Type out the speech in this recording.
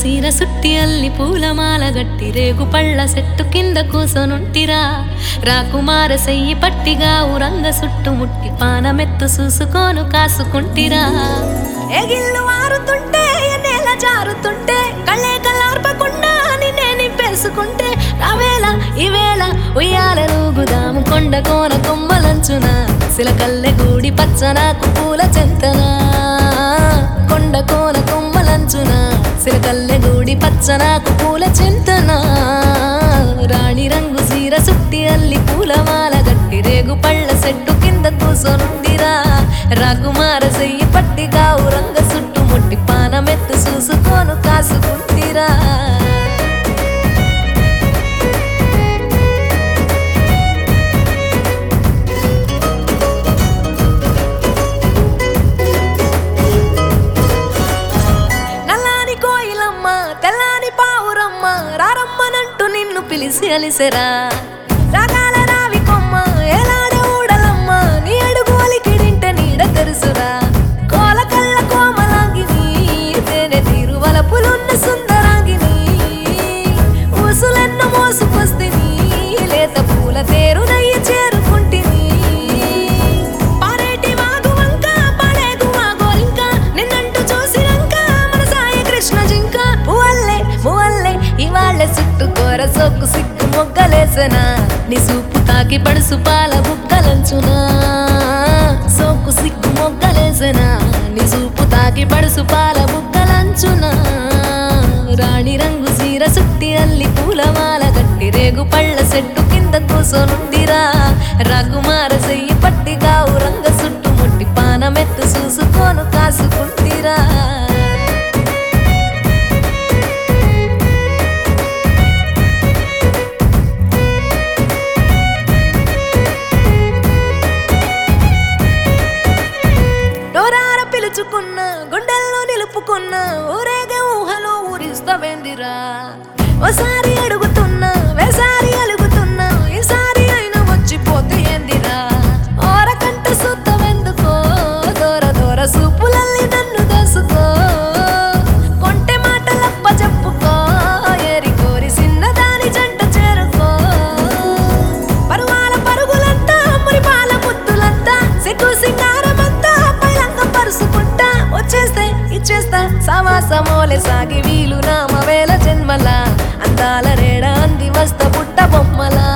సీర సుట్టి అల్లి పూలమాల గట్టి రేగు పళ్ళ చెట్టు కింద కూసొనుంటిరా రాకుమార సెయ్యి పట్టిగా ఉరంగ సుట్టుముట్టి పానమెత్తు చూసుకోను కాసుకుంటిరా ఎగిళ్ళు మారుతుంటే నేల జారుతుంటే కళ్ళే కల్లార్పకుండా నిన్నే నింపేసుకుంటే రావేళ ఈవేళ ఉయ్యాలూగుదాము కొండ కోన కొమ్మలంచున సిలకల్లె గూడి పచ్చనాకు పూల చెంతనా కొండ కోన కొమ్మలంచున సిలకల్లె గూడి పచ్చనాకు పూల చెంతనా రాణి రంగు సీర సుట్టి అల్లి పూలమాల గట్టి రేగు పళ్ళ సెట్టు కింద కూసొనుందిరా రాకుమార సెయ్యి పట్టిగా ఉరంగ సుట్టుముట్టి పానమెత్తు చూసుకోను కాసుకుంటిరా నల్లాని కోయిలమ్మ తెల్లాని పావురమ్మ రారమ్మనంటూ నిన్ను పిలిచి అలిసెరా రాగాల రావి కొమ్మ ఎలాడే ఊడలమ్మ నీ అడుగు అలికిడింటే నీడ తెరుసురా కోల కళ్ళ కోమలాంగిని తేనె తీరువల పులున్న సుందరాంగిని ఊసులెన్న మోసుకొస్తిని లేత పూల తేరునయ్యి చేరుకుంటిని పారేటి వాగు వంక పాడేగు వాగోలింక నిన్నంటూ చూసినంక మన సాయి కృష్ణ జింక పువ్వల్లే పువ్వల్లే ఇవాళ్ళ చుట్టూ కోర సోకు సిగ్గు మొగ్గలేసనా నీ సూపు తాకి పడుసు పాల బుక్కలంచునా సోకు సిగ్గు మొగ్గలేసనా నీ సూపు తాకి పడుసు పాల బుక్కలంచునా రాణి రంగు సీర సుట్టి అల్లి పూలమాల గట్టి రేగు పళ్ళ సెట్టు కింద కూసొనుందిరా రాకుమార సెయ్యి పట్టిగా ఉరంగ సుట్టుముట్టి పానమెత్తు చూసుకోను కాసుకుంటిరా డోరార పిలుచుకున్న గుండెల్లో నిలుపుకున్న ఊరేగే ఊహలో ఊరిస్తావేందిరా ఓసారి అడుగుతున్నా వేసారి అలుగుతున్నా ఈసారి అయినా వచ్చిపోతే ఏందిరా ఓరకంట సుత్తవెందుకో దూర దూర సూపులల్లి నన్ను దోసుకో కొంటె మాటలప్ప చెప్పుకో ఏరి కోరి చిన్నదాని జంట చేరుకో పరువాల పరుగులంతా మురిపాల ముద్దులంతా సిగ్గు సింగారమంతా పైలంక పరుసుకుంటా వచ్చేస్తే ఇచ్చేస్తా సమాసమోలే సాగి వీలు నామ వేల జన్మల అందాల రేడ అంది వస్త పుట్ట బొమ్మలా